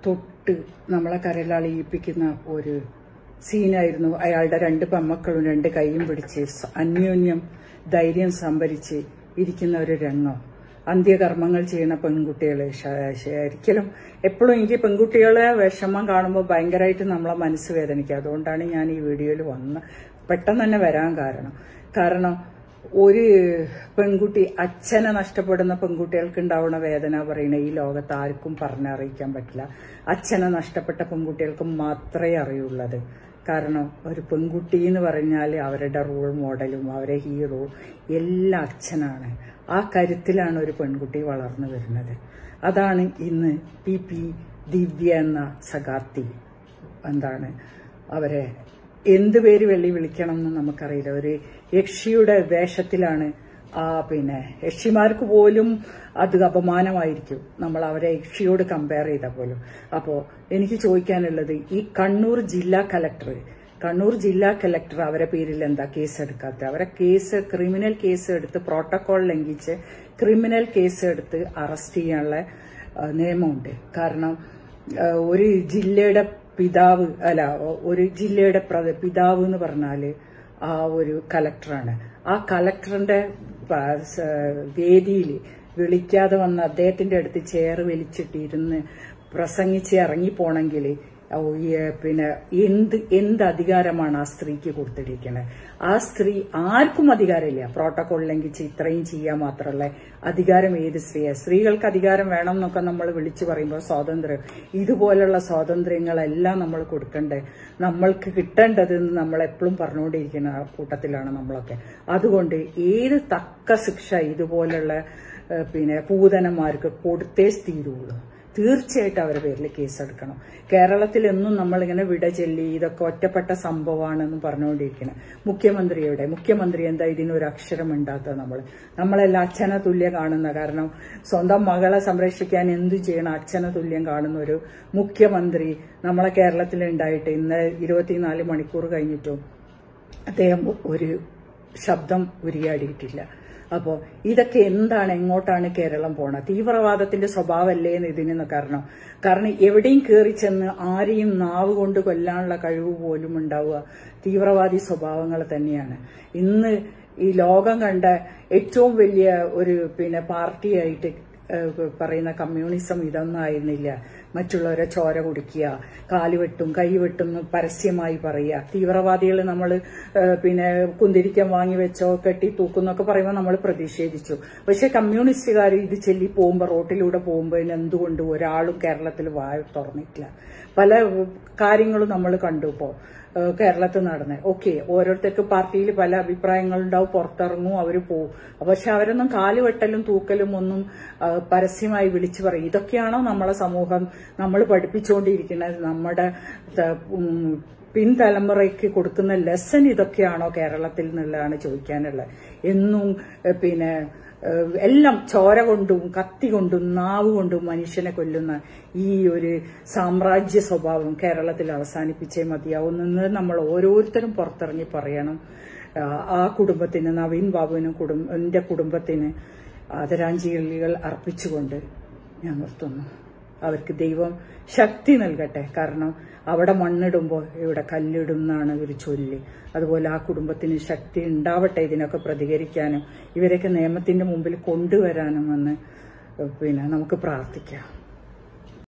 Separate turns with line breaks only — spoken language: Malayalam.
തൊട്ട് നമ്മളെ കരളളിയിപ്പിക്കുന്ന ഒരു സീനായിരുന്നു അയാളുടെ രണ്ട് പെമ്മക്കളും രണ്ട് കൈയും പിടിച്ച് സ- അന്യോന്യം ധൈര്യം സംഭരിച്ച് ഇരിക്കുന്ന ഒരു രംഗം അന്ത്യകർമ്മങ്ങൾ ചെയ്യുന്ന പെൺകുട്ടികൾ ശരിക്കലും എപ്പോഴും എനിക്ക് പെൺകുട്ടികളെ വിഷമം കാണുമ്പോൾ ഭയങ്കരമായിട്ട് നമ്മളെ മനസ്സ് വേദനിക്കുക അതുകൊണ്ടാണ് ഞാൻ ഈ വീഡിയോയിൽ വന്ന് പെട്ടെന്ന് തന്നെ വരാൻ കാരണം കാരണം ഒരു പെൺകുട്ടി അച്ഛനെ നഷ്ടപ്പെടുന്ന പെൺകുട്ടികൾക്ക് ഉണ്ടാവുന്ന വേദന പറയുന്ന ഈ ലോകത്ത് ആർക്കും പറഞ്ഞറിയിക്കാൻ പറ്റില്ല അച്ഛനെ നഷ്ടപ്പെട്ട പെൺകുട്ടികൾക്ക് മാത്രമേ അറിയുള്ളത് കാരണം ഒരു പെൺകുട്ടി എന്ന് പറഞ്ഞാൽ അവരുടെ റോൾ മോഡലും അവരെ ഹീറോ എല്ലാം അച്ഛനാണ് ആ കരുത്തിലാണ് ഒരു പെൺകുട്ടി വളർന്നു വരുന്നത് അതാണ് ഇന്ന് പി പി ദിവ്യ എന്ന സഖാർത്തി എന്താണ് അവരെ എന്ത് പേര് വെള്ളി വിളിക്കണം എന്ന് നമുക്കറിയില്ല ഒരു യക്ഷിയുടെ വേഷത്തിലാണ് ആ പിന്നെ യക്ഷിമാർക്ക് പോലും അത് അപമാനമായിരിക്കും നമ്മൾ അവരെ യക്ഷിയോട് കമ്പയർ ചെയ്ത പോലും അപ്പോൾ എനിക്ക് ചോദിക്കാനുള്ളത് ഈ കണ്ണൂർ ജില്ലാ കലക്ടർ കണ്ണൂർ ജില്ലാ കലക്ടർ അവരെ പേരിൽ എന്താ കേസ് എടുക്കാത്ത അവരെ കേസ് ക്രിമിനൽ കേസ് എടുത്ത് പ്രോട്ടോകോൾ ലംഘിച്ച് ക്രിമിനൽ കേസ് എടുത്ത് അറസ്റ്റ് ചെയ്യാനുള്ള ആ, നിയമമുണ്ട് കാരണം ആ, ഒരു ജില്ലയുടെ പിതാവ് അല്ല ഒരു ജില്ലയുടെ പ്ര- പിതാവ് എന്ന് പറഞ്ഞാല് ആ ഒരു കലക്ടറാണ് ആ കലക്ടറിന്റെ വേദിയിൽ വിളിക്കാതെ വന്ന് അദ്ദേഹത്തിന്റെ അടുത്ത് ചെയർ വലിച്ചിട്ടിരുന്ന് പ്രസംഗിച്ച് ഇറങ്ങിപ്പോണെങ്കിൽ ഓ, ഈ, പിന്നെ എന്ത് എന്ത് അധികാരമാണ് ആ സ്ത്രീക്ക് കൊടുത്തിരിക്കുന്നത് ആ സ്ത്രീ ആർക്കും അധികാരമില്ല പ്രോട്ടോകോൾ ലംഘിച്ച് ഇത്രയും ചെയ്യാൻ മാത്രമല്ല അധികാരം ഏത് സ്ത്രീയെ സ്ത്രീകൾക്ക് അധികാരം വേണം എന്നൊക്കെ നമ്മൾ വിളിച്ചു പറയുമ്പോൾ സ്വാതന്ത്ര്യം ഇതുപോലുള്ള സ്വാതന്ത്ര്യങ്ങളെല്ലാം നമ്മൾ കൊടുക്കണ്ടേ നമ്മൾക്ക് കിട്ടേണ്ടത് എന്ന് നമ്മൾ എപ്പോഴും പറഞ്ഞുകൊണ്ടിരിക്കുന്ന കൂട്ടത്തിലാണ് നമ്മളൊക്കെ അതുകൊണ്ട് ഏത് തക്ക ശിക്ഷ ഇതുപോലുള്ള ഏഹ്, പിന്നെ പൂതനന്മാർക്ക് കൊടുത്തേ തീരുള്ളൂ തീർച്ചയായിട്ടും അവരുടെ പേരിൽ കേസെടുക്കണം കേരളത്തിൽ എന്നും നമ്മളിങ്ങനെ വിട ചെല്ലി ഇതൊക്കെ ഒറ്റപ്പെട്ട സംഭവമാണെന്ന് പറഞ്ഞുകൊണ്ടിരിക്കണം മുഖ്യമന്ത്രിയുടെ മുഖ്യമന്ത്രി എന്താ ഇതിനൊരു അക്ഷരം ഉണ്ടാത്തത് നമ്മൾ നമ്മളെല്ലാം അച്ഛനെ തുല്യം കാണുന്ന കാരണം സ്വന്തം മകളെ സംരക്ഷിക്കാൻ എന്തു ചെയ്യണം അച്ഛനെ തുല്യം കാണുന്ന ഒരു മുഖ്യമന്ത്രി നമ്മളെ കേരളത്തിൽ ഉണ്ടായിട്ട് ഇന്ന് ഇരുപത്തിനാല് മണിക്കൂർ കഴിഞ്ഞിട്ടും അദ്ദേഹം ഒരു ശബ്ദം ഉരിയാടിയിട്ടില്ല അപ്പോൾ ഇതൊക്കെ എന്താണ് എങ്ങോട്ടാണ് കേരളം പോണത് തീവ്രവാദത്തിന്റെ സ്വഭാവമല്ലേ എന്ന് ഇതിന് കാരണം കാരണം എവിടെയും കയറി ചെന്ന് ആരെയും നാവ് കൊണ്ട് കൊല്ലാനുള്ള കഴിവ് പോലും ഉണ്ടാവുക തീവ്രവാദി സ്വഭാവങ്ങൾ തന്നെയാണ് ഇന്ന് ഈ ലോകം കണ്ട ഏറ്റവും വലിയ ഒരു പിന്നെ പാർട്ടിയായിട്ട് ഏഹ് പറയുന്ന കമ്മ്യൂണിസം ഇതൊന്നും ആയിരുന്നില്ല മറ്റുള്ളവരെ ചോര കുടിക്കുക കാലുവെട്ടും കൈവെട്ടും എന്ന് പരസ്യമായി പറയുക തീവ്രവാദികൾ നമ്മൾ പിന്നെ കുന്തിരിക്കം വാങ്ങി വെച്ചോ കെട്ടി തൂക്കുന്നൊക്കെ പറയുമ്പോൾ നമ്മൾ പ്രതിഷേധിച്ചു പക്ഷെ കമ്മ്യൂണിസ്റ്റുകാർ ഇത് ചെല്ലി പോകുമ്പോൾ റോട്ടിലൂടെ പോകുമ്പോൾ എന്തുകൊണ്ട് ഒരാളും കേരളത്തിൽ വായ തുറന്നിട്ടില്ല പല കാര്യങ്ങളും നമ്മൾ കണ്ടു ഇപ്പോൾ ഏഹ് കേരളത്തിൽ നടന്ന് ഓക്കെ ഓരോരുത്തർക്ക് പാർട്ടിയിൽ പല അഭിപ്രായങ്ങളുണ്ടാവും പുറത്തിറങ്ങും അവർ പോവും പക്ഷെ അവരൊന്നും കാലുവെട്ടലും തൂക്കലും ഒന്നും ആ, പരസ്യമായി വിളിച്ചു പറയും ഇതൊക്കെയാണോ നമ്മളെ സമൂഹം നമ്മൾ പഠിപ്പിച്ചുകൊണ്ടിരിക്കുന്നത് നമ്മുടെ ത- ഉം, പിൻതലമുറയ്ക്ക് കൊടുക്കുന്ന ലെസൺ ഇതൊക്കെയാണോ കേരളത്തിൽ നിന്നുള്ളതാണ് ചോദിക്കാനുള്ളത് എന്നും ഏഹ് പിന്നെ ഏഹ് എല്ലാം ചോര കൊണ്ടും കത്തി കൊണ്ടും നാവ് കൊണ്ടും മനുഷ്യനെ കൊല്ലുന്ന ഈ ഒരു സാമ്രാജ്യ സ്വഭാവം കേരളത്തിൽ അവസാനിപ്പിച്ചേ മതിയാവുന്നെന്ന് നമ്മൾ ഓരോരുത്തരും പുറത്തിറങ്ങി പറയണം ആ, ആ കുടുംബത്തിന് നവീൻ ബാബുവിനും കുടുംബ എന്റെ കുടുംബത്തിന് ആദരാഞ്ജലികൾ അർപ്പിച്ചുകൊണ്ട് ഞാൻ നിർത്തുന്നു അവർക്ക് ദൈവം ശക്തി നൽകട്ടെ കാരണം അവിടെ മണ്ണിടുമ്പോൾ ഇവിടെ കല്ലിടും എന്നാണ് ഒരു ചൊല്ല് അതുപോലെ ആ കുടുംബത്തിന് ശക്തി ഉണ്ടാവട്ടെ ഇതിനൊക്കെ പ്രതികരിക്കാനും ഇവരൊക്കെ നിയമത്തിന്റെ മുമ്പിൽ കൊണ്ടുവരാനും എന്ന് പിന്നെ നമുക്ക് പ്രാർത്ഥിക്കാം